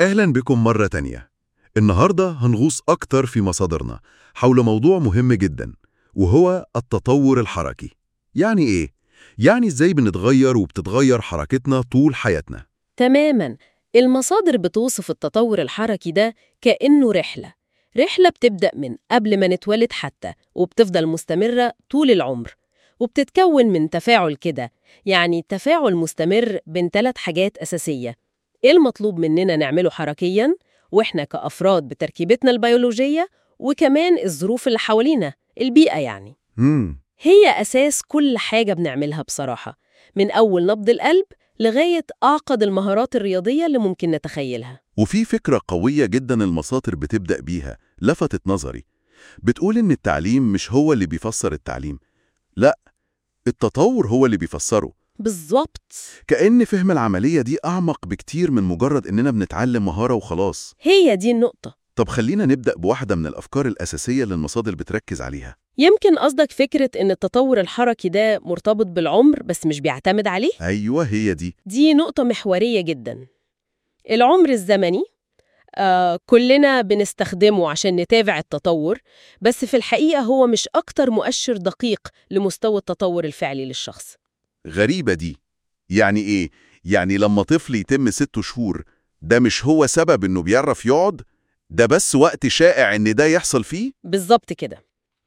أهلا بكم مرة تانية النهاردة هنغوص أكتر في مصادرنا حول موضوع مهم جدا وهو التطور الحركي يعني إيه؟ يعني إزاي بنتغير وبتتغير حركتنا طول حياتنا تماماً المصادر بتوصف التطور الحركي ده كأنه رحلة رحلة بتبدأ من قبل ما نتولد حتى وبتفضل مستمرة طول العمر وبتتكون من تفاعل كده يعني تفاعل مستمر بين ثلاث حاجات أساسية إيه المطلوب مننا نعمله حركياً وإحنا كأفراد بتركيبتنا البيولوجية وكمان الظروف اللي حوالينا البيئة يعني مم. هي أساس كل حاجة بنعملها بصراحة من أول نبض القلب لغاية أعقد المهارات الرياضية اللي ممكن نتخيلها وفي فكرة قوية جدا المصادر بتبدأ بيها لفتت نظري بتقول إن التعليم مش هو اللي بيفسر التعليم لا التطور هو اللي بيفسره بالظبط كأن فهم العملية دي أعمق بكتير من مجرد إننا بنتعلم مهارة وخلاص هي دي النقطة طب خلينا نبدأ بواحدة من الأفكار الأساسية اللي المصادر بتركز عليها يمكن قصدك فكرة إن التطور الحركي ده مرتبط بالعمر بس مش بيعتمد عليه أيوة هي دي دي نقطة محورية جدا العمر الزمني آه كلنا بنستخدمه عشان نتابع التطور بس في الحقيقة هو مش أكتر مؤشر دقيق لمستوى التطور الفعلي للشخص غريبة دي يعني إيه؟ يعني لما طفل يتم ست شهور ده مش هو سبب إنه بيعرف يقعد؟ ده بس وقت شائع إن ده يحصل فيه؟ بالظبط كده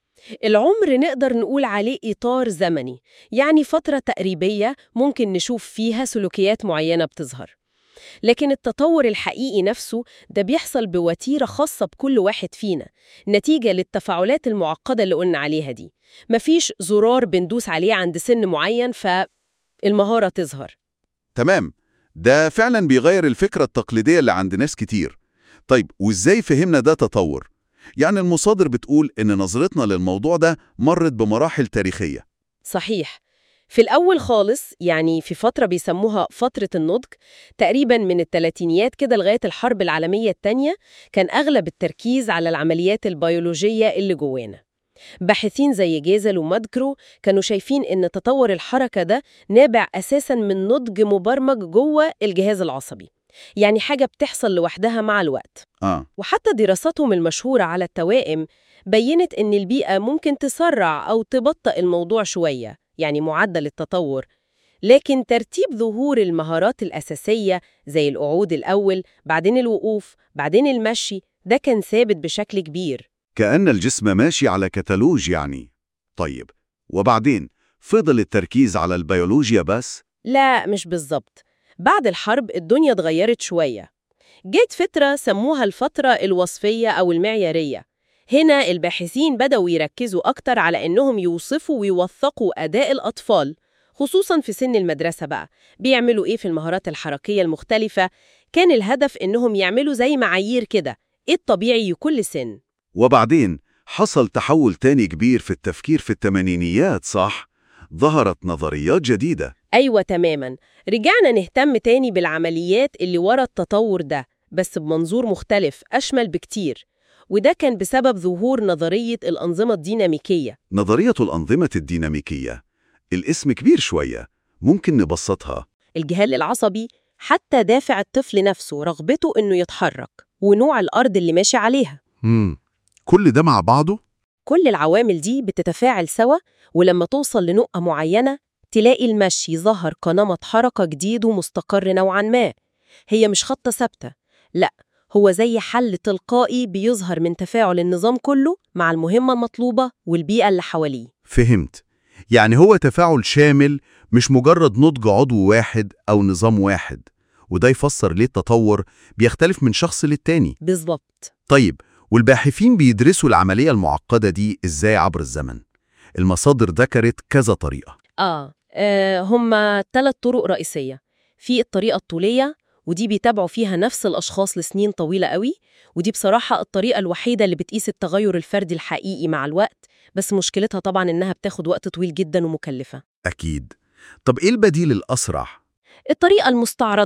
العمر نقدر نقول عليه إطار زمني يعني فترة تقريبية ممكن نشوف فيها سلوكيات معينة بتظهر لكن التطور الحقيقي نفسه ده بيحصل بوتيرة خاصة بكل واحد فينا نتيجة للتفاعلات المعقدة اللي قلنا عليها دي مفيش زرار بندوس عليه عند سن معين فالمهارة تظهر تمام ده فعلا بيغير الفكرة التقليدية اللي عند ناس كتير طيب وإزاي فهمنا ده تطور؟ يعني المصادر بتقول إن نظرتنا للموضوع ده مرت بمراحل تاريخية صحيح في الأول خالص يعني في فترة بيسموها فترة النضج تقريبا من الثلاثينيات كده لغاية الحرب العالمية الثانية كان أغلب التركيز على العمليات البيولوجية اللي جوانا باحثين زي جيزل ومادكرو كانوا شايفين إن تطور الحركة ده نابع أساساً من نضج مبرمج جوه الجهاز العصبي يعني حاجة بتحصل لوحدها مع الوقت آه وحتى دراساتهم المشهورة على التوائم بينت إن البيئة ممكن تسرع أو تبطئ الموضوع شوية يعني معدل التطور لكن ترتيب ظهور المهارات الأساسية زي القعود الأول بعدين الوقوف بعدين المشي ده كان ثابت بشكل كبير كأن الجسم ماشي على كتالوج يعني طيب وبعدين فضل التركيز على البيولوجيا بس لا مش بالظبط بعد الحرب الدنيا اتغيرت شوية جت فترة سموها الفترة الوصفية أو المعيارية هنا الباحثين بدأوا يركزوا أكتر على إنهم يوصفوا ويوثقوا أداء الأطفال خصوصاً في سن المدرسة بقى بيعملوا إيه في المهارات الحركية المختلفة كان الهدف إنهم يعملوا زي معايير كده إيه الطبيعي لكل سن وبعدين حصل تحول تاني كبير في التفكير في الثمانينيات صح؟ ظهرت نظريات جديدة أيوة تماماً رجعنا نهتم تاني بالعمليات اللي ورا التطور ده بس بمنظور مختلف أشمل بكتير وده كان بسبب ظهور نظرية الأنظمة الديناميكية نظرية الأنظمة الديناميكية الاسم كبير شوية ممكن نبسطها الجهاز العصبي حتى دافع الطفل نفسه رغبته إنه يتحرك ونوع الأرض اللي ماشي عليها مم. كل ده مع بعضه؟ كل العوامل دي بتتفاعل سوا ولما توصل لنقطة معينة تلاقي المشي ظهر كنمط حركة جديد ومستقر نوعاً ما هي مش خطة ثابتة لا هو زي حل تلقائي بيظهر من تفاعل النظام كله مع المهمة المطلوبة والبيئة اللي حواليه فهمت يعني هو تفاعل شامل مش مجرد نضج عضو واحد أو نظام واحد وده يفسر ليه التطور بيختلف من شخص للتاني بالظبط طيب والباحثين بيدرسوا العملية المعقدة دي إزاي عبر الزمن المصادر ذكرت كذا طريقة آه, آه هما ثلاث طرق رئيسية في الطريقة الطولية ودي بيتابعوا فيها نفس الأشخاص لسنين طويلة قوي ودي بصراحة الطريقة الوحيدة اللي بتقيس التغير الفردي الحقيقي مع الوقت بس مشكلتها طبعا إنها بتاخد وقت طويل جدا ومكلفة أكيد طب إيه البديل الأسرع؟ الطريقة المستعرضة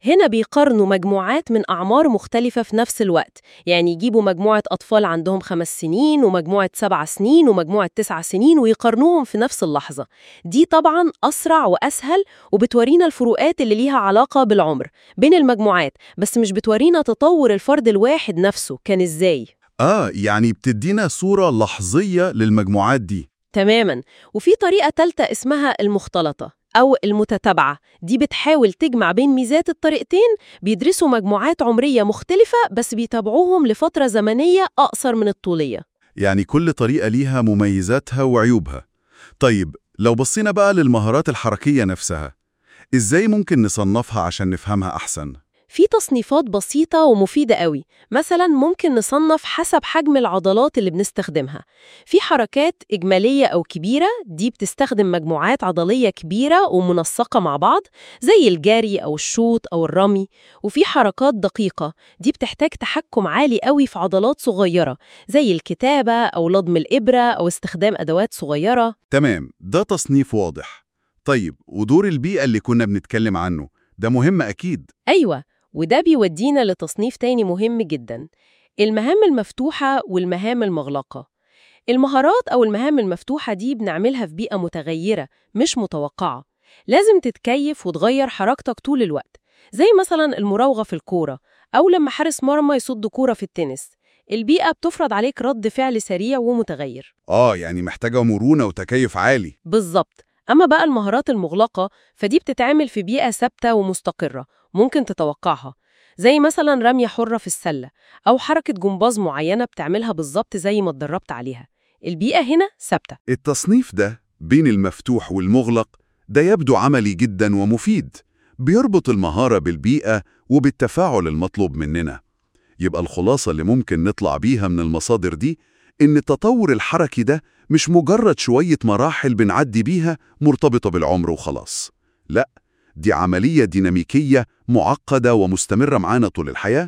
هنا بيقارنوا مجموعات من أعمار مختلفة في نفس الوقت يعني يجيبوا مجموعة أطفال عندهم خمس سنين ومجموعة سبع سنين ومجموعة تسع سنين ويقارنوهم في نفس اللحظة دي طبعا أسرع وأسهل وبتورينا الفروقات اللي ليها علاقة بالعمر بين المجموعات بس مش بتورينا تطور الفرد الواحد نفسه كان إزاي آه يعني بتدينا صورة لحظية للمجموعات دي تماما وفي طريقة تالتة اسمها المختلطة أو المتتابعة دي بتحاول تجمع بين ميزات الطريقتين بيدرسوا مجموعات عمرية مختلفة بس بيتابعوهم لفترة زمنية أقصر من الطولية يعني كل طريقة ليها مميزاتها وعيوبها طيب لو بصينا بقى للمهارات الحركية نفسها إزاي ممكن نصنفها عشان نفهمها أحسن؟ في تصنيفات بسيطة ومفيدة قوي مثلا ممكن نصنف حسب حجم العضلات اللي بنستخدمها في حركات إجمالية أو كبيرة دي بتستخدم مجموعات عضلية كبيرة ومنسقة مع بعض زي الجري أو الشوط أو الرمي وفي حركات دقيقة دي بتحتاج تحكم عالي قوي في عضلات صغيرة زي الكتابة أو لضم الإبرة أو استخدام أدوات صغيرة تمام ده تصنيف واضح طيب ودور البيئة اللي كنا بنتكلم عنه ده مهم أكيد أيوة وده بيودينا لتصنيف تاني مهم جدا المهام المفتوحة والمهام المغلقة المهارات أو المهام المفتوحة دي بنعملها في بيئة متغيرة مش متوقعة لازم تتكيف وتغير حركتك طول الوقت زي مثلا المراوغة في الكورة أو لما حارس مرمى يصد كورة في التنس البيئة بتفرض عليك رد فعل سريع ومتغير آه يعني محتاجة مرونة وتكيف عالي بالظبط أما بقى المهارات المغلقة فدي بتتعمل في بيئة ثابتة ومستقرة ممكن تتوقعها زي مثلا رمية حرة في السلة أو حركة جمباز معينة بتعملها بالظبط زي ما اتدربت عليها البيئة هنا ثابتة التصنيف ده بين المفتوح والمغلق ده يبدو عملي جدا ومفيد بيربط المهارة بالبيئة وبالتفاعل المطلوب مننا يبقى الخلاصة اللي ممكن نطلع بيها من المصادر دي إن التطور الحركي ده مش مجرد شوية مراحل بنعدي بيها مرتبطة بالعمر وخلاص لا دي عملية ديناميكية معقدة ومستمرة معانا طول الحياة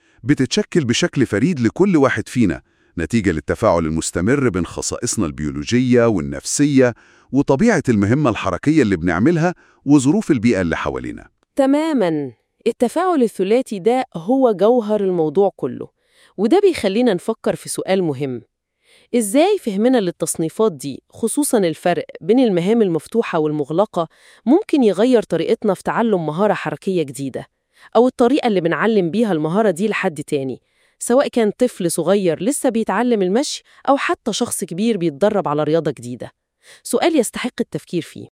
بتتشكل بشكل فريد لكل واحد فينا نتيجة للتفاعل المستمر بين خصائصنا البيولوجية والنفسية وطبيعة المهمة الحركية اللي بنعملها وظروف البيئة اللي حوالينا تماماً التفاعل الثلاثي ده هو جوهر الموضوع كله وده بيخلينا نفكر في سؤال مهم إزاي فهمنا للتصنيفات دي خصوصاً الفرق بين المهام المفتوحة والمغلقة ممكن يغير طريقتنا في تعلم مهارة حركية جديدة أو الطريقة اللي بنعلم بيها المهارة دي لحد تاني سواء كان طفل صغير لسه بيتعلم المشي أو حتى شخص كبير بيتدرب على رياضة جديدة سؤال يستحق التفكير فيه